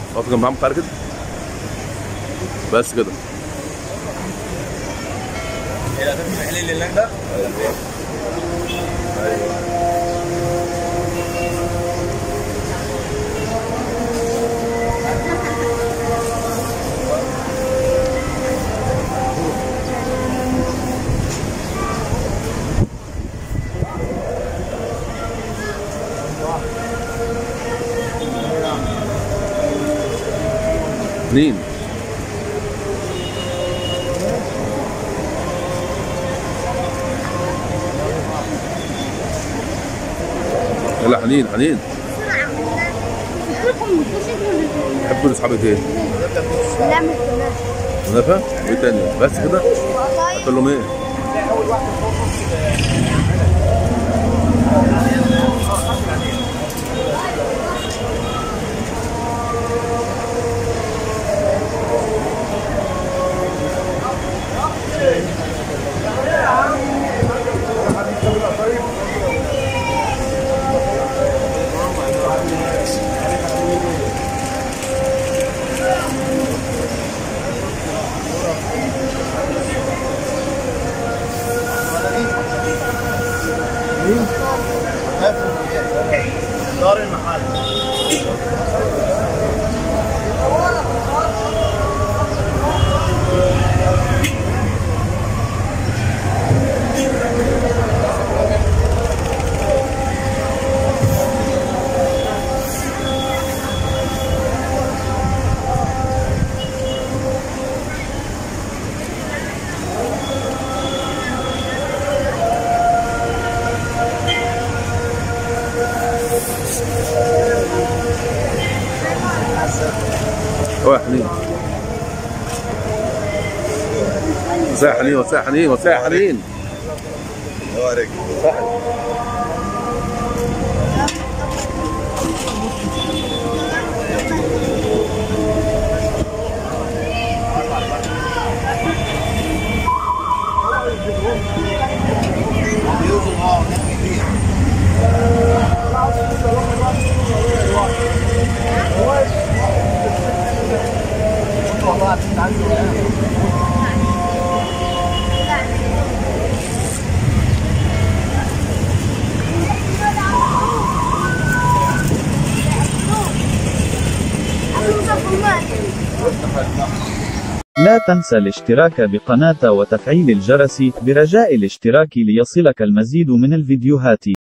اقف جنب عم تعالى كده بس كده ايه ده المحل اللي هناك ده؟ مين يلا حنين حنين تحب اصحابك ايه؟ لا مش كنافة كنافه؟ وايه تاني؟ بس كده؟ هتقول لهم ايه؟ دار المحل هو يا حنين وسع حنين وسع حنين وسع حنين وارك لا تنسى الاشتراك بقناة وتفعيل الجرس برجاء الاشتراك ليصلك المزيد من الفيديوهات